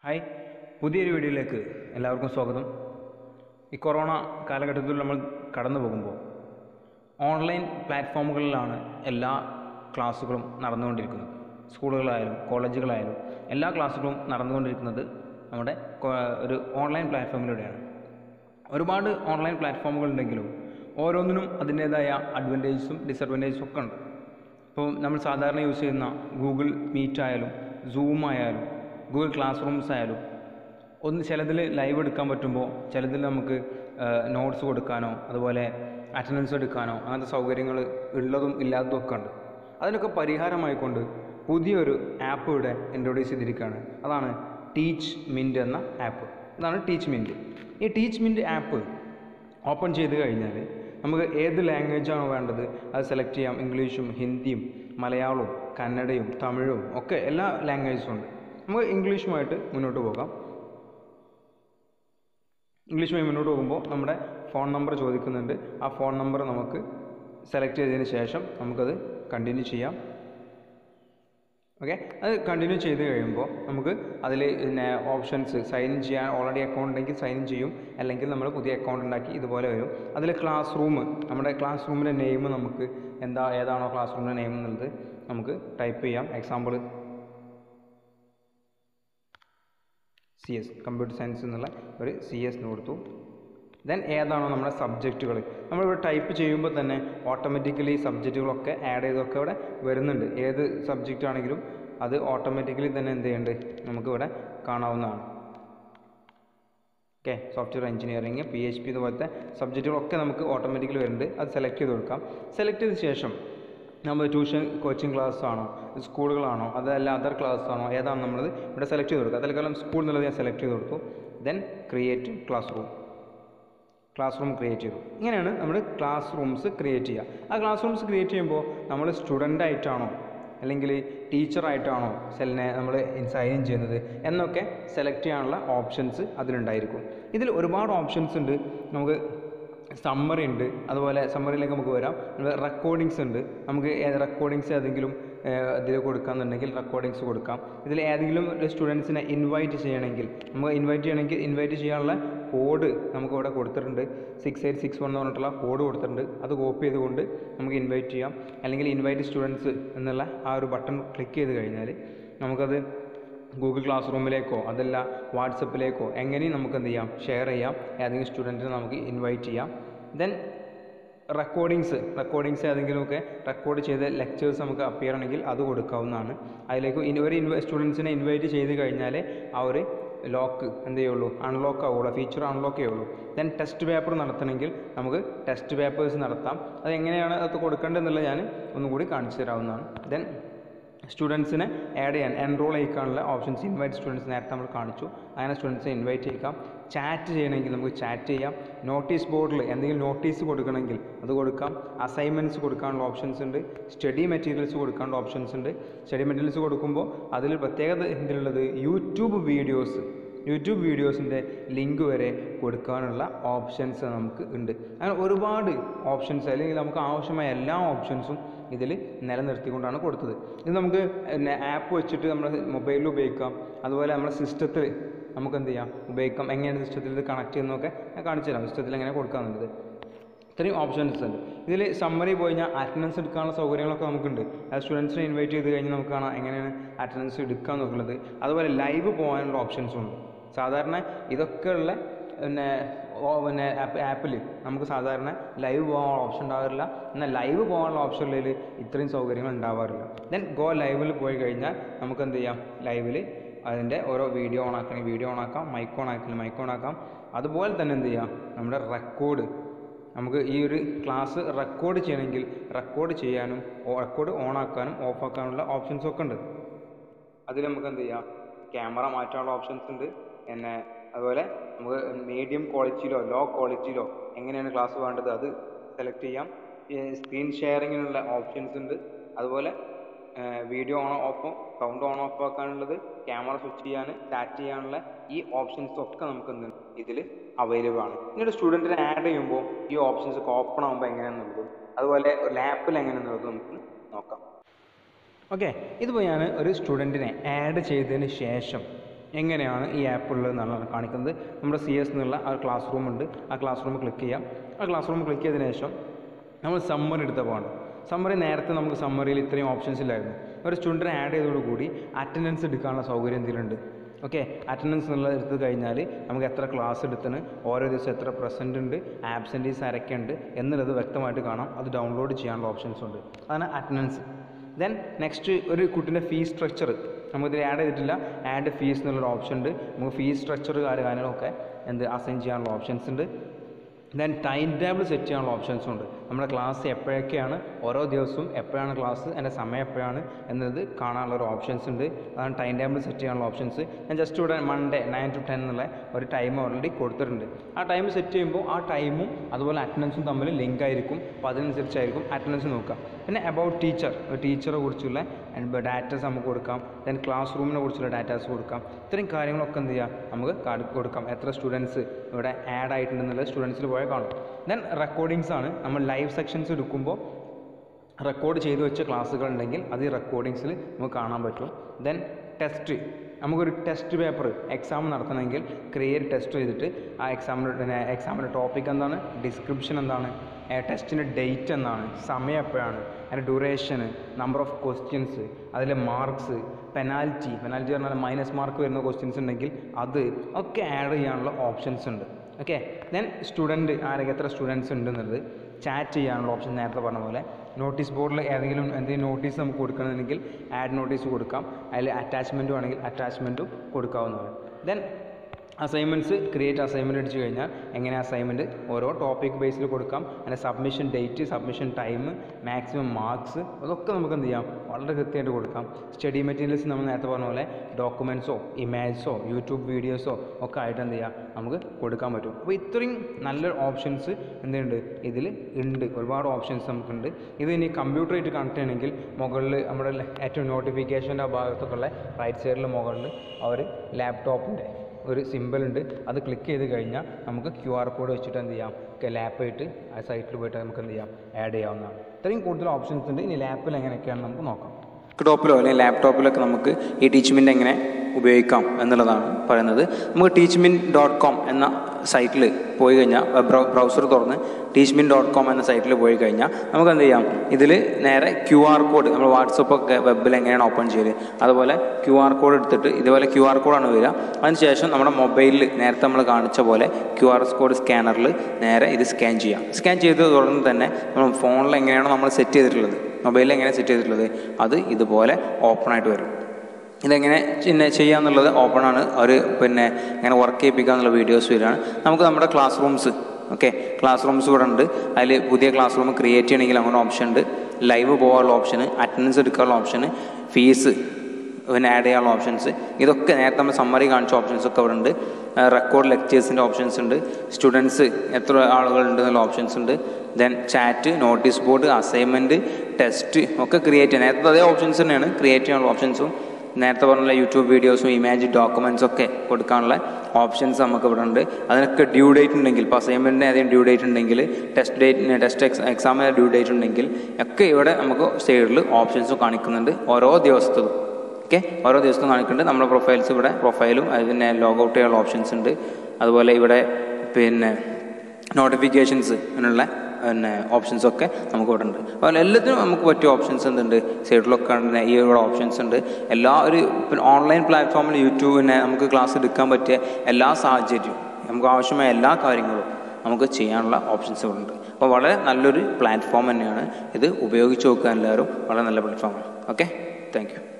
hi പുതിയൊരു വീഡിയോയിലേക്ക് എല്ലാവർക്കും സ്വാഗതം ഈ കൊറോണ കാലഘട്ടത്തിൽ നമ്മൾ കടന്നു പോകുമ്പോൾ ഓൺലൈൻ പ്ലാറ്റ്ഫോമുകളിലാണ് എല്ലാ ക്ലാസ്സുകളും നടന്നുകൊണ്ടിരിക്കുന്നത് സ്കൂളുകളായാലും കോളേജുകളായാലും എല്ലാ ക്ലാസ്സുകളും നടന്നുകൊണ്ടിരിക്കുന്നത് നമ്മുടെ കൊ- ഒരു ഓൺലൈൻ പ്ലാറ്റ്ഫോമിലൂടെയാണ് ഒരുപാട് ഓൺലൈൻ പ്ലാറ്റ്ഫോമുകൾ ഉണ്ടെങ്കിലും ഓരോന്നിനും അതിൻ്റേതായ അഡ്വാൻറ്റേജസും ഡിസഡ്വാൻറ്റേജസും ഒക്കെ ഉണ്ട് ഇപ്പോൾ നമ്മൾ സാധാരണ യൂസ് ചെയ്യുന്ന ഗൂഗിൾ മീറ്റ് ആയാലും സൂം ആയാലും ഗൂഗിൾ ക്ലാസ് റൂംസ് ആയാലും ഒന്ന് ചിലതിൽ ലൈവ് എടുക്കാൻ പറ്റുമ്പോൾ ചിലതിൽ നമുക്ക് നോട്ട്സ് കൊടുക്കാനോ അതുപോലെ അറ്റൻഡൻസ് എടുക്കാനോ അങ്ങനത്തെ സൗകര്യങ്ങൾ ഉള്ളതും ഇല്ലാത്തതും ഒക്കെ ഉണ്ട് അതിനൊക്കെ പരിഹാരമായിക്കൊണ്ട് പുതിയൊരു ആപ്പ് ഇവിടെ ഇൻട്രൊഡ്യൂസ് ചെയ്തിരിക്കുകയാണ് അതാണ് ടീച്ച് മിൻറ്റ് എന്ന ആപ്പ് അതാണ് ടീച്ച് മിൻറ്റ് ഈ ടീച്ച് മിൻറ്റ് ആപ്പ് ഓപ്പൺ ചെയ്ത് കഴിഞ്ഞാൽ നമുക്ക് ഏത് ലാംഗ്വേജാണോ വേണ്ടത് അത് സെലക്ട് ചെയ്യാം ഇംഗ്ലീഷും ഹിന്ദിയും മലയാളവും കന്നഡയും തമിഴും ഒക്കെ എല്ലാ ലാംഗ്വേജസും ഉണ്ട് നമുക്ക് ഇംഗ്ലീഷുമായിട്ട് മുന്നോട്ട് പോകാം ഇംഗ്ലീഷുമായി മുന്നോട്ട് പോകുമ്പോൾ നമ്മുടെ ഫോൺ നമ്പർ ചോദിക്കുന്നുണ്ട് ആ ഫോൺ നമ്പർ നമുക്ക് സെലക്ട് ചെയ്തതിന് ശേഷം നമുക്കത് കണ്ടിന്യൂ ചെയ്യാം ഓക്കെ അത് കണ്ടിന്യൂ ചെയ്ത് കഴിയുമ്പോൾ നമുക്ക് അതിൽ പിന്നെ ഓപ്ഷൻസ് സൈൻ ഇൻ ചെയ്യാൻ ഓൾറെഡി അക്കൗണ്ട് ഉണ്ടെങ്കിൽ സൈൻ ഇൻ ചെയ്യും അല്ലെങ്കിൽ നമ്മൾ പുതിയ അക്കൗണ്ട് ഉണ്ടാക്കി ഇതുപോലെ വരും അതിൽ ക്ലാസ് റൂം നമ്മുടെ ക്ലാസ് റൂമിൻ്റെ നെയിം നമുക്ക് എന്താ ഏതാണോ ക്ലാസ് റൂമിൻ്റെ നെയിം എന്നുള്ളത് നമുക്ക് ടൈപ്പ് ചെയ്യാം example C S computer science എന്നുള്ള ഒരു സി എസ് കൊടുത്തു ദെൻ ഏതാണോ നമ്മുടെ സബ്ജക്റ്റുകൾ നമ്മളിവിടെ ടൈപ്പ് ചെയ്യുമ്പോൾ തന്നെ ഓട്ടോമാറ്റിക്കലി സബ്ജക്റ്റുകളൊക്കെ ആഡ് ചെയ്തൊക്കെ ഇവിടെ വരുന്നുണ്ട് ഏത് സബ്ജക്റ്റ് ആണെങ്കിലും അത് ഓട്ടോമാറ്റിക്കലി തന്നെ എന്ത് ചെയ്യുന്നുണ്ട് നമുക്കിവിടെ കാണാവുന്നതാണ് okay software engineering P H P ഇതുപോലത്തെ സബ്ജക്റ്റുകളൊക്കെ നമുക്ക് ഓട്ടോമാറ്റിക്കലി വരുന്നുണ്ട് അത് സെലക്ട് ചെയ്ത് കൊടുക്കാം സെലക്ട് ചെയ്ത ശേഷം നമ്മൾ ട്യൂഷൻ കോച്ചിങ് ക്ലാസ് ആണോ സ്കൂളുകളാണോ അതല്ല അതർ ക്ലാസ് ആണോ ഏതാണ് നമ്മളത് ഇവിടെ സെലക്ട് ചെയ്ത് കൊടുക്കുക തൽക്കാലം സ്കൂൾ എന്നുള്ളത് ഞാൻ സെലക്ട് ചെയ്ത് കൊടുത്തു then create classroom classroom create ചെയ്തു ഇങ്ങനെയാണ് നമ്മൾ ക്ലാസ് റൂംസ് ക്രിയേറ്റ് ചെയ്യുക ആ ക്ലാസ് റൂംസ് ക്രിയേറ്റ് ചെയ്യുമ്പോൾ നമ്മൾ സ്റ്റുഡൻ്റ് ആയിട്ടാണോ അല്ലെങ്കിൽ ടീച്ചറായിട്ടാണോ സെല്ലിനെ നമ്മൾ സൈൻ ഇൻ ചെയ്യുന്നത് എന്നൊക്കെ സെലക്ട് ചെയ്യാനുള്ള ഓപ്ഷൻസ് അതിലുണ്ടായിരിക്കും ഇതിൽ ഒരുപാട് ഓപ്ഷൻസ് ഉണ്ട് നമുക്ക് സമ്മറി ഉണ്ട് അതുപോലെ സമ്മറിയിലേക്ക് നമുക്ക് വരാം റെക്കോർഡിങ്സ് ഉണ്ട് നമുക്ക് റെക്കോർഡിങ്സ് ഏതെങ്കിലും ഇതിൽ കൊടുക്കാന്നുണ്ടെങ്കിൽ റെക്കോർഡിങ്സ് കൊടുക്കാം ഇതിൽ ഏതെങ്കിലും ഒരു സ്റ്റുഡൻസിനെ ഇൻവൈറ്റ് ചെയ്യണമെങ്കിൽ നമുക്ക് ഇൻവൈറ്റ് ചെയ്യണമെങ്കിൽ ഇൻവൈറ്റ് ചെയ്യാനുള്ള കോഡ് നമുക്ക് ഇവിടെ കൊടുത്തിട്ടുണ്ട് സിക്സ് എയ്റ്റ് സിക്സ് വൺ എന്ന് പറഞ്ഞിട്ടുള്ള കോഡ് കൊടുത്തിട്ടുണ്ട് അത് കോപ്പി ചെയ്തുകൊണ്ട് നമുക്ക് ഇൻവൈറ്റ് ചെയ്യാം അല്ലെങ്കിൽ ഇൻവൈറ്റ് സ്റ്റുഡൻസ് എന്നുള്ള ആ ഒരു ബട്ടൺ ക്ലിക്ക് ചെയ്ത് കഴിഞ്ഞാൽ നമുക്കത് ഗൂഗിൾ ക്ലാസ് റൂമിലേക്കോ അതല്ല വാട്സപ്പിലേക്കോ എങ്ങനെയും നമുക്ക് എന്ത് ചെയ്യാം ഷെയർ ചെയ്യാം ഏതെങ്കിലും സ്റ്റുഡൻറ്റിനെ നമുക്ക് ഇൻവൈറ്റ് ചെയ്യാം ദെൻ റെക്കോർഡിങ്സ് റെക്കോർഡിങ്സ് ഏതെങ്കിലുമൊക്കെ റെക്കോർഡ് ചെയ്ത ലെക്ചേഴ്സ് നമുക്ക് അപ്പിയർ ആണെങ്കിൽ അത് കൊടുക്കാവുന്നതാണ് അതിലേക്ക് ഇനി ഒരു ഇൻവൈ സ്റ്റുഡൻസിനെ ഇൻവൈറ്റ് ചെയ്ത് കഴിഞ്ഞാൽ ആ ഒരു ലോക്ക് എന്ത് ചെയ്യുള്ളൂ അൺലോക്ക് ആവുള്ളൂ ഫീച്ചർ അൺലോക്ക് ചെയ്യുള്ളൂ ദെൻ ടെസ്റ്റ് പേപ്പർ നടത്തണമെങ്കിൽ നമുക്ക് ടെസ്റ്റ് പേപ്പേഴ്സ് നടത്താം അത് എങ്ങനെയാണ് അത് കൊടുക്കേണ്ടതെന്നുള്ളത് ഞാൻ ഒന്നും കൂടി കാണിച്ചു തരാവുന്നതാണ് ദെൻ സ്റ്റുഡൻസിനെ ആഡ് ചെയ്യാൻ എൻറോൾ ചെയ്യിക്കാനുള്ള ഓപ്ഷൻസ് ഇൻവൈറ്റ് സ്റ്റുഡൻസ് നേരത്തെ നമ്മൾ കാണിച്ചു അങ്ങനെ സ്റ്റുഡൻസിനെ ഇൻവൈറ്റ് ചെയ്യിക്കാം ചാറ്റ് ചെയ്യണമെങ്കിൽ നമുക്ക് ചാറ്റ് ചെയ്യാം നോട്ടീസ് ബോർഡിൽ എന്തെങ്കിലും നോട്ടീസ് കൊടുക്കണമെങ്കിൽ അത് കൊടുക്കാം അസൈൻമെൻറ്റ്സ് കൊടുക്കാനുള്ള ഓപ്ഷൻസ് ഉണ്ട് സ്റ്റഡി മെറ്റീരിയൽസ് കൊടുക്കാനുള്ള ഓപ്ഷൻസ് ഉണ്ട് സ്റ്റഡി മെറ്റീരിയൽസ് കൊടുക്കുമ്പോൾ അതിൽ പ്രത്യേകത എന്തിനുള്ളത് യൂട്യൂബ് വീഡിയോസ് യൂട്യൂബ് വീഡിയോസിൻ്റെ ലിങ്ക് വരെ കൊടുക്കാനുള്ള ഓപ്ഷൻസ് നമുക്ക് ഉണ്ട് അങ്ങനെ ഒരുപാട് ഓപ്ഷൻസ് അല്ലെങ്കിൽ നമുക്ക് ആവശ്യമായ എല്ലാ ഓപ്ഷൻസും ഇതിൽ നിലനിർത്തിക്കൊണ്ടാണ് കൊടുത്തത് ഇത് നമുക്ക് ആപ്പ് വെച്ചിട്ട് നമ്മുടെ മൊബൈലിൽ ഉപയോഗിക്കാം അതുപോലെ നമ്മുടെ സിസ്റ്റത്തിൽ നമുക്ക് എന്ത് ചെയ്യാം ഉപയോഗിക്കാം എങ്ങനെയാണ് സിസ്റ്റത്തിൽ ഇത് കണക്ട് ചെയ്യുന്നതൊക്കെ ഞാൻ കാണിച്ചു തരാം സിസ്റ്റത്തിൽ എങ്ങനെ കൊടുക്കാമെന്നുള്ളത് ഇത്രയും ഓപ്ഷൻസ് ഉണ്ട് ഇതിൽ സമ്മറി പോയി കഴിഞ്ഞാൽ അറ്റൻഡൻസ് എടുക്കാനുള്ള സൗകര്യങ്ങളൊക്കെ നമുക്കുണ്ട് അത് സ്റ്റുഡൻസിനെ ഇൻവൈറ്റ് ചെയ്ത് കഴിഞ്ഞാൽ നമുക്ക് കാണാം എങ്ങനെയാണ് അറ്റൻഡൻസ് എടുക്കുക എന്നുള്ളത് അതുപോലെ ലൈവ് പോകാനുള്ള ഓപ്ഷൻസും ഉണ്ട് സാധാരണ ഇതൊക്കെയുള്ള പിന്നെ ഓ- പിന്നെ ആപ്പിൽ നമുക്ക് സാധാരണ ലൈവ് പോകാനുള്ള ഓപ്ഷൻ ഉണ്ടാവാറില്ല എന്നാൽ ലൈവ് പോകാനുള്ള ഓപ്ഷനിൽ ഇത്രയും സൗകര്യങ്ങൾ ഉണ്ടാവാറില്ല ദെൻ ഗോ ലൈവിൽ പോയി കഴിഞ്ഞാൽ നമുക്ക് എന്ത് ചെയ്യാം ലൈവിൽ അതിൻ്റെ ഓരോ വീഡിയോ ഓൺ ആക്കണമെങ്കിൽ വീഡിയോ ഓൺ ആക്കാം മൈക്ക് ഓൺ ആക്കണമെങ്കിൽ മൈക്ക് ഓൺ ആക്കാം അതുപോലെ തന്നെ എന്ത് ചെയ്യാം നമ്മുടെ റെക്കോർഡ് നമുക്ക് ഈ ഒരു ക്ലാസ് റെക്കോർഡ് ചെയ്യണമെങ്കിൽ റെക്കോർഡ് ചെയ്യാനും റെക്കോർഡ് ഓൺ ആക്കാനും ഓഫ് ആക്കാനുള്ള ഓപ്ഷൻസ് ഒക്കെ ഉണ്ട് അതിൽ നമുക്ക് എന്ത് ചെയ്യാം ക്യാമറ മാറ്റാനുള്ള ഓപ്ഷൻസ് ഉണ്ട് പിന്നെ അതുപോലെ നമുക്ക് മീഡിയം ക്വാളിറ്റിയിലോ ലോ ക്വാളിറ്റിയിലോ എങ്ങനെയാണ് ക്ലാസ് വേണ്ടത് അത് സെലക്ട് ചെയ്യാം സ്ക്രീൻ ഷെയറിങ്ങിനുള്ള ഓപ്ഷൻസ് ഉണ്ട് അതുപോലെ video on off sound on off ആക്കാനുള്ളത് ക്യാമറ സ്വിച്ച് ചെയ്യാൻ ചാറ്റ് ചെയ്യാനുള്ള ഈ ഓപ്ഷൻസ് ഒക്കെ നമുക്ക് എന്ത് ഇതിൽ അവൈലബിൾ ആണ് ഇനി ഒരു സ്റ്റുഡൻറ്റിനെ ആഡ് ചെയ്യുമ്പോൾ ഈ ഓപ്ഷൻസ് ഒക്കെ ഓപ്പൺ ആകുമ്പോൾ എങ്ങനെയാണെന്നുള്ളതും അതുപോലെ ലാപ്പിൽ എങ്ങനെയാണെന്നുള്ളതും നമുക്ക് നോക്കാം ഓക്കെ ഇതിപ്പോൾ ഞാൻ ഒരു സ്റ്റുഡൻറ്റിനെ ആഡ് ചെയ്തതിന് ശേഷം എങ്ങനെയാണ് ഈ ആപ്പ് ഉള്ളതെന്നാണ് കാണിക്കുന്നത് നമ്മുടെ സി എസ് എന്നുള്ള ആ ക്ലാസ് റൂം ഉണ്ട് ആ ക്ലാസ് റൂം ക്ലിക്ക് ചെയ്യാം ആ ക്ലാസ് റൂം ക്ലിക്ക് ചെയ്തതിന് ശേഷം നമ്മൾ സമ്മറി എടുത്ത പോകണം സമ്മറി നേരത്തെ നമുക്ക് സമ്മറിയിൽ ഇത്രയും ഓപ്ഷൻസ് ഇല്ലായിരുന്നു ഒരു സ്റ്റുഡൻറ്റിനെ ആഡ് ചെയ്തതോടുകൂടി അറ്റൻഡൻസ് എടുക്കാനുള്ള സൗകര്യം എന്തെങ്കിലുണ്ട് ഓക്കെ അറ്റൻഡൻസ് എന്നുള്ളത് എടുത്തു കഴിഞ്ഞാൽ നമുക്ക് എത്ര ക്ലാസ് എടുത്തിന് ഓരോ ദിവസം എത്ര പ്രസൻറ്റ് ഉണ്ട് ആബ്സെൻറ്റീസ് ആരൊക്കെ ഉണ്ട് എന്നുള്ളത് വ്യക്തമായിട്ട് കാണാം അത് ഡൗൺലോഡ് ചെയ്യാനുള്ള ഓപ്ഷൻസ് ഉണ്ട് അതാണ് അറ്റൻഡൻസ് ദെൻ നെക്സ്റ്റ് ഒരു കുട്ടീൻ്റെ ഫീസ് സ്ട്രക്ചർ നമുക്കിതിൽ ആഡ് ചെയ്തിട്ടില്ല ആഡ് ഫീസ് എന്നുള്ളൊരു ഓപ്ഷൻ ഉണ്ട് നമുക്ക് ഫീസ് സ്ട്രക്ചർ കാര്യങ്ങളൊക്കെ എന്ത് അസൈൻ ചെയ്യാനുള്ള ഓപ്ഷൻസ് ഉണ്ട് ദെൻ ടൈം ടേബിൾ സെറ്റ് ചെയ്യാനുള്ള ഓപ്ഷൻസും ഉണ്ട് നമ്മുടെ ക്ലാസ് എപ്പോഴൊക്കെയാണ് ഓരോ ദിവസവും എപ്പോഴാണ് ക്ലാസ് അതിൻ്റെ സമയം എപ്പോഴാണ് എന്നത് കാണാനുള്ള ഒരു ഓപ്ഷൻസ് ഉണ്ട് അതാണ് ടൈം ടേബിൾ സെറ്റ് ചെയ്യാനുള്ള ഓപ്ഷൻസ് ഞാൻ ജസ്റ്റ് ഇവിടെ മൺഡേ നയൻ ടു ടെൻ എന്നുള്ള ഒരു ടൈം ഓൾറെഡി കൊടുത്തിട്ടുണ്ട് ആ ടൈം സെറ്റ് ചെയ്യുമ്പോൾ ആ ടൈമും അതുപോലെ അറ്റൻഡൻസും തമ്മിൽ ലിങ്ക് ആയിരിക്കും അപ്പോൾ അതിനനുസരിച്ചായിരിക്കും അറ്റൻഡൻസ് നോക്കുക പിന്നെ അബൌട്ട് ടീച്ചർ ഒരു ടീച്ചറെ കുറിച്ചുള്ള ഡാറ്റാസ് നമുക്ക് കൊടുക്കാം ദെൻ ക്ലാസ് റൂമിനെ കുറിച്ചുള്ള ഡാറ്റാസ് കൊടുക്കാം ഇത്രയും കാര്യങ്ങളൊക്കെ എന്ത് ചെയ്യാം നമുക്ക് കാർഡ് കൊടുക്കാം എത്ര സ്റ്റുഡൻസ് ഇവിടെ ആഡ് ആയിട്ടുണ്ടെന്നുള്ള സ്റ്റുഡൻസിൽ പോയാൽ കാണും ദെൻ റെക്കോർഡിങ്സ് ആണ് നമ്മൾ ലൈവ് സെക്ഷൻസ് എടുക്കുമ്പോൾ റെക്കോർഡ് ചെയ്ത് വെച്ച ക്ലാസ്സുകൾ ഉണ്ടെങ്കിൽ അത് ഈ റെക്കോർഡിങ്സിൽ നമുക്ക് കാണാൻ പറ്റും ദെൻ ടെസ്റ്റ് നമുക്കൊരു ടെസ്റ്റ് പേപ്പർ എക്സാം നടത്തണമെങ്കിൽ ക്രിയേറ്റ് ടെസ്റ്റ് ചെയ്തിട്ട് ആ എക്സാമിൻ്റെ എക്സാമിൻ്റെ ടോപ്പിക് എന്താണ് ഡിസ്ക്രിപ്ഷൻ എന്താണ് ടെസ്റ്റിൻ്റെ ഡേറ്റ് എന്താണ് സമയം എപ്പോഴാണ് അതിൻ്റെ ഡ്യൂറേഷന് നമ്പർ ഓഫ് ക്വസ്റ്റ്യൻസ് അതിലെ മാർക്സ് പെനാൽറ്റി പെനാൽറ്റി പറഞ്ഞാൽ മൈനസ് മാർക്ക് വരുന്ന ക്വസ്റ്റ്യൻസ് ഉണ്ടെങ്കിൽ അത് ഒക്കെ ആഡ് ചെയ്യാനുള്ള ഓപ്ഷൻസ് ഉണ്ട് ഓക്കെ ദെൻ സ്റ്റുഡൻറ്റ് ആരൊക്കെ എത്ര സ്റ്റുഡൻസ് ഉണ്ടെന്നുള്ളത് ചാറ്റ് ചെയ്യാനുള്ള ഓപ്ഷൻ നേരത്തെ പറഞ്ഞ പോലെ നോട്ടീസ് ബോർഡിൽ ഏതെങ്കിലും എന്തെങ്കിലും നോട്ടീസ് നമുക്ക് കൊടുക്കണമെങ്കിൽ ആഡ് നോട്ടീസ് കൊടുക്കാം അതിൽ അറ്റാച്ച്മെൻറ്റ് വേണമെങ്കിൽ അറ്റാച്ച്മെൻറ്റും കൊടുക്കാവുന്നതാണ് ദെൻ അസൈൻമെൻറ്റ്സ് ക്രിയേറ്റ് അസൈൻമെൻറ്റ് അടിച്ചു കഴിഞ്ഞാൽ എങ്ങനെ അസൈൻമെൻറ്റ് ഓരോ ടോപ്പിക് ബേസിൽ കൊടുക്കാം അതിൻ്റെ submission date submission time maximum marks അതൊക്കെ നമുക്ക് എന്ത് ചെയ്യാം വളരെ കൃത്യമായിട്ട് കൊടുക്കാം സ്റ്റഡി മെറ്റീരിയൽസ് നമ്മൾ നേരത്തെ പറഞ്ഞ പോലെ ഡോക്യുമെൻറ്റ്സോ ഇമേജസോ യൂട്യൂബ് വീഡിയോസോ ഒക്കെ ആയിട്ട് എന്ത് ചെയ്യാം നമുക്ക് കൊടുക്കാൻ പറ്റും അപ്പോൾ ഇത്രയും നല്ലൊരു ഓപ്ഷൻസ് എന്തുണ്ട് ഇതിൽ ഉണ്ട് ഒരുപാട് ഓപ്ഷൻസ് നമുക്കുണ്ട് ഇത് ഇനി കമ്പ്യൂട്ടറായിട്ട് കണക്ട് ചെയ്യണമെങ്കിൽ മുകളിൽ നമ്മുടെ ഏറ്റവും നോട്ടിഫിക്കേഷൻ്റെ ആ ഭാഗത്തൊക്കെ ഉള്ള റൈറ്റ് സൈഡിൽ മുകളിൽ അവർ ലാപ്ടോപ്പിൻ്റെ ഒരു സിമ്പിൾ ഉണ്ട് അത് ക്ലിക്ക് ചെയ്ത് കഴിഞ്ഞാൽ നമുക്ക് ക്യു ആർ കോഡ് വെച്ചിട്ട് എന്ത് ചെയ്യാം ലാപ്പായിട്ട് ആ സൈറ്റിൽ പോയിട്ട് നമുക്ക് എന്ത് ചെയ്യാം ആഡ് ചെയ്യാവുന്നതാണ് ഇത്രയും കൂടുതൽ ഓപ്ഷൻസ് ഉണ്ട് ഇനി ലാപ്പിൽ എങ്ങനെയൊക്കെയാണെന്ന് നമുക്ക് നോക്കാം ഡെസ്ക്ടോപ്പിലോ അല്ലെങ്കിൽ ലാപ്ടോപ്പിലൊക്കെ നമുക്ക് ഈ ടീച്ച്മെൻ്റ് എങ്ങനെ ഉപയോഗിക്കാം എന്നുള്ളതാണ് പറയുന്നത് നമുക്ക് ടീച്ച്മിൻ ഡോട്ട് കോം എന്ന സൈറ്റിൽ പോയി കഴിഞ്ഞാൽ ബ്രൗസർ തുറന്ന് ടീച്ച്മിൻ ഡോട്ട് കോം എന്ന സൈറ്റിൽ പോയി കഴിഞ്ഞാൽ നമുക്ക് എന്ത് ചെയ്യാം ഇതിൽ നേരെ ക്യു ആർ കോഡ് നമ്മൾ വാട്സപ്പ് ഒക്കെ വെബിൽ എങ്ങനെയാണ് ഓപ്പൺ ചെയ്യൽ അതുപോലെ ക്യു ആർ കോഡ് എടുത്തിട്ട് ഇതുപോലെ ക്യു ആർ കോഡാണ് വരിക അതിനുശേഷം നമ്മുടെ മൊബൈലിൽ നേരത്തെ നമ്മൾ കാണിച്ച പോലെ ക്യു ആർ കോഡ് സ്കാനറിൽ നേരെ ഇത് സ്കാൻ ചെയ്യാം സ്കാൻ ചെയ്ത് തുടർന്ന് തന്നെ നമ്മൾ ഫോണിൽ എങ്ങനെയാണോ നമ്മൾ സെറ്റ് ചെയ്തിട്ടുള്ളത് മൊബൈലിൽ എങ്ങനെ സെറ്റ് ചെയ്തിട്ടുള്ളത് അത് ഇതുപോലെ ഓപ്പൺ ആയിട്ട് വരും ഇതെങ്ങനെ പിന്നെ ചെയ്യാന്നുള്ളത് ഓപ്പൺ ആണ് ഒരു പിന്നെ എങ്ങനെ വർക്ക് ചെയ്യിപ്പിക്കുക എന്നുള്ള വീഡിയോസ് വരികയാണ് നമുക്ക് നമ്മുടെ classrooms okay classrooms ഇവിടെ ഉണ്ട് അതിൽ പുതിയ ക്ലാസ് റൂം ക്രിയേറ്റ് ചെയ്യണമെങ്കിൽ അങ്ങനെ ഓപ്ഷൻ ഉണ്ട് ലൈവ് പോകാനുള്ള ഓപ്ഷന് അറ്റൻഡൻസ് എടുക്കാനുള്ള ഓപ്ഷന് ഫീസ് പിന്നെ ആഡ് ചെയ്യാനുള്ള ഓപ്ഷൻസ് ഇതൊക്കെ നേരത്തെ നമ്മൾ സമ്മറി കാണിച്ച ഓപ്ഷൻസ് ഒക്കെ ഇവിടെ ഉണ്ട് റെക്കോർഡ് ലെക്ചേഴ്സിൻ്റെ ഓപ്ഷൻസ് ഉണ്ട് സ്റ്റുഡൻസ് എത്ര ആളുകളുണ്ട് എന്നുള്ള ഓപ്ഷൻസ് ഉണ്ട് then chat notice board assignment test ഒക്കെ ക്രിയേറ്റ് ചെയ്യാൻ നേരത്തെ അതേ ഓപ്ഷൻസ് തന്നെയാണ് ക്രിയേറ്റ് ചെയ്യാനുള്ള ഓപ്ഷൻസും നേരത്തെ പറഞ്ഞ യൂട്യൂബ് വീഡിയോസും ഇമേജ് ഡോക്യുമെൻറ്റ്സ് ഒക്കെ കൊടുക്കാനുള്ള ഓപ്ഷൻസ് നമുക്ക് ഇവിടെ ഉണ്ട് അതിനൊക്കെ ഡ്യൂ ഡേറ്റ് ഉണ്ടെങ്കിൽ ഇപ്പോൾ അസൈൻമെൻറ്റിന് ഏതെങ്കിലും ഡ്യൂ ഡേറ്റ് ഉണ്ടെങ്കിൽ ടെസ്റ്റ് ഡേറ്റ് ടെസ്റ്റ് എക്സ് എക്സാമിന് ഡ്യൂ ഡേറ്റ് ഉണ്ടെങ്കിൽ ഒക്കെ ഇവിടെ നമുക്ക് സൈഡിൽ ഓപ്ഷൻസും കാണിക്കുന്നുണ്ട് ഓരോ ദിവസത്തതും ഓക്കെ ഓരോ ദിവസവും കാണിക്കുന്നുണ്ട് നമ്മുടെ പ്രൊഫൈൽസ് ഇവിടെ പ്രൊഫൈലും അതിന് ലോഗ് ഔട്ട് ചെയ്യാനുള്ള ഓപ്ഷൻസ് ഉണ്ട് അതുപോലെ ഇവിടെ പിന്നെ നോട്ടിഫിക്കേഷൻസ് എന്നുള്ള പിന്നെ ഓപ്ഷൻസ് ഒക്കെ നമുക്ക് ഇവിടെ ഉണ്ട് അതുപോലെ എല്ലാത്തിനും നമുക്ക് പറ്റിയ ഓപ്ഷൻസ് എന്തുണ്ട് സൈഡിലൊക്കെ ഉണ്ട് ഈ ഇവിടെ ഓപ്ഷൻസ് ഉണ്ട് എല്ലാ ഒരു ഓൺലൈൻ പ്ലാറ്റ്ഫോമിൽ യൂട്യൂബിനെ നമുക്ക് ക്ലാസ് എടുക്കാൻ പറ്റിയ എല്ലാ സാഹചര്യവും നമുക്ക് ആവശ്യമായ എല്ലാ കാര്യങ്ങളും നമുക്ക് ചെയ്യാനുള്ള ഓപ്ഷൻസ് ഇവിടെ ഉണ്ട് അപ്പോൾ വളരെ നല്ലൊരു പ്ലാറ്റ്ഫോം തന്നെയാണ് ഇത് ഉപയോഗിച്ച് നോക്കുക എല്ലാവരും വളരെ നല്ല പ്ലാറ്റ്ഫോമാണ് ഓക്കെ താങ്ക് യു